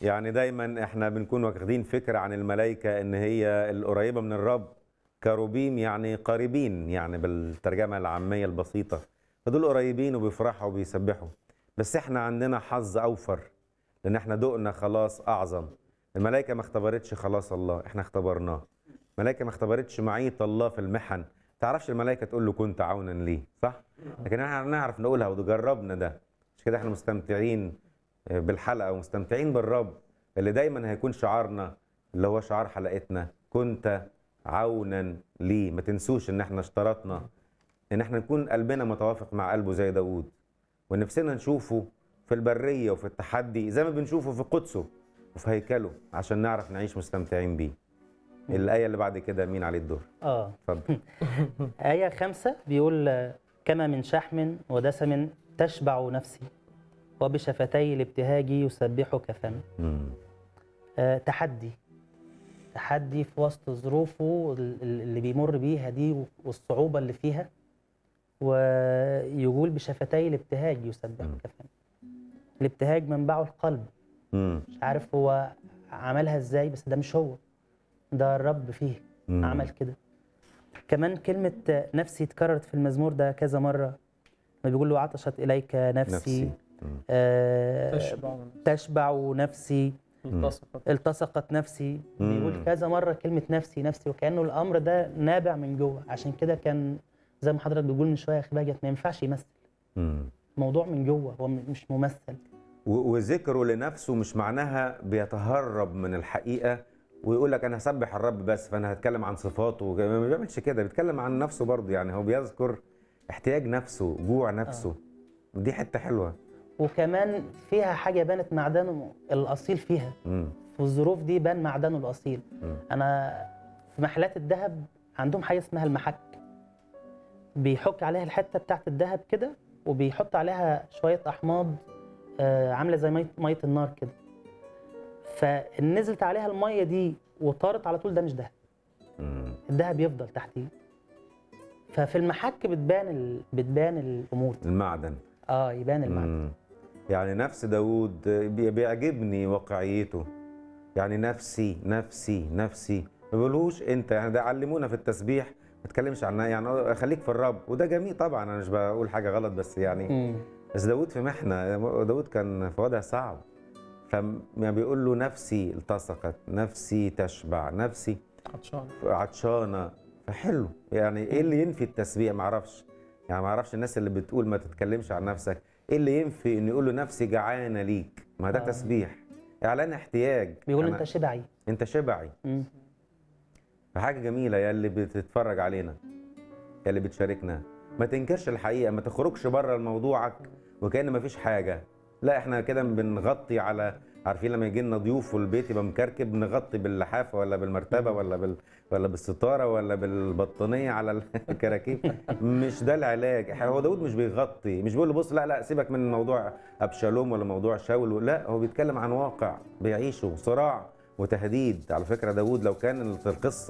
يعني دايما احنا بنكون واخدين فكره عن الملائكه ان هي القريبه من الرب كروبيم يعني قريبين يعني بالترجمه العاميه البسيطه فدول قريبين وبيفرحوا وبيسبحوا بس احنا عندنا حظ اوفر لان احنا دقنا خلاص اعظم الملائكه ما اختبرتش خلاص الله احنا اختبرناه الملائكه ما اختبرتش معيه الله في المحن تعرفش الملائكه تقول له كنت عونا ليه صح لكن احنا نعرف نقولها وجربنا ده مش كده احنا مستمتعين بالحلقه ومستمتعين بالرب اللي دايما هيكون شعارنا اللي هو شعار حلقتنا كنت عونا لي ما تنسوش ان احنا اشترطنا ان احنا نكون قلبنا متوافق مع قلبه زي داوود ونفسنا نشوفه في البريه وفي التحدي زي ما بنشوفه في قدسه وفي هيكله عشان نعرف نعيش مستمتعين بيه الآية اللي بعد كده مين عليه الدور؟ اه اتفضل آية خمسة بيقول آه، كما من شحم ودسم تشبع نفسي وبشفتي الابتهاج يسبحك فمي مم. آه، تحدي تحدي في وسط ظروفه ال- ال- اللي بيمر بيها دي والصعوبة اللي فيها ويقول بشفتي الابتهاج يسبحك فمي الابتهاج منبعه القلب مم. مش عارف هو عملها ازاي بس ده مش هو ده الرب فيه مم. عمل كده كمان كلمة نفسي اتكررت في المزمور ده كذا مرة ما بيقول له عطشت إليك نفسي, نفسي مم. آه تشبع تشبع نفسي التصقت التصقت نفسي مم. بيقول كذا مرة كلمة نفسي نفسي وكأنه الأمر ده نابع من جوه عشان كده كان زي ما حضرتك بتقول من شوية يا أخي باجت ما ينفعش يمثل مم. موضوع من جوه هو م- مش ممثل و- وذكره لنفسه مش معناها بيتهرب من الحقيقة ويقول لك أنا هسبح الرب بس فأنا هتكلم عن صفاته وج- ما بيعملش كده بيتكلم عن نفسه برضه يعني هو بيذكر احتياج نفسه جوع نفسه دي حتة حلوة وكمان فيها حاجة بانت معدنه الأصيل فيها مم. في الظروف دي بان معدنه الأصيل مم. انا في محلات الذهب عندهم حاجه اسمها المحك بيحك عليها الحته بتاعت الذهب كده وبيحط عليها شويه احماض آه، عامله زي ميه ميه النار كده فنزلت عليها الميه دي وطارت على طول ده مش ذهب مم. الذهب يفضل تحتيه ففي المحك بتبان ال... بتبان الامور دي. المعدن اه يبان المعدن مم. يعني نفس داود بي- بيعجبني واقعيته يعني نفسي نفسي نفسي ما بيقولوش انت يعني ده علمونا في التسبيح ما تتكلمش عنها يعني خليك في الرب وده جميل طبعا انا مش بقول حاجه غلط بس يعني مم. بس داود في محنه داود كان في وضع صعب فما بيقول له نفسي التصقت نفسي تشبع نفسي عطشان عطشانه فحلو يعني ايه اللي ينفي التسبيح ما اعرفش يعني ما اعرفش الناس اللي بتقول ما تتكلمش عن نفسك ايه اللي ينفي ان يقول له نفسي جعانه ليك ما ده آه. تسبيح اعلان احتياج بيقول أنا- انت شبعي انت شبعي مم. فحاجه جميله يا اللي بتتفرج علينا يا اللي بتشاركنا ما تنكرش الحقيقه ما تخرجش بره موضوعك وكأن ما فيش حاجه لا احنا كده بنغطي على عارفين لما يجي لنا ضيوف والبيت يبقى مكركب نغطي باللحافه ولا بالمرتبه ولا بال ولا بالستاره ولا بالبطانيه على الكراكيب مش ده العلاج هو داود مش بيغطي مش بيقول له بص لا لا سيبك من موضوع ابشالوم ولا موضوع شاول لا هو بيتكلم عن واقع بيعيشه صراع وتهديد على فكره داود لو كان القصه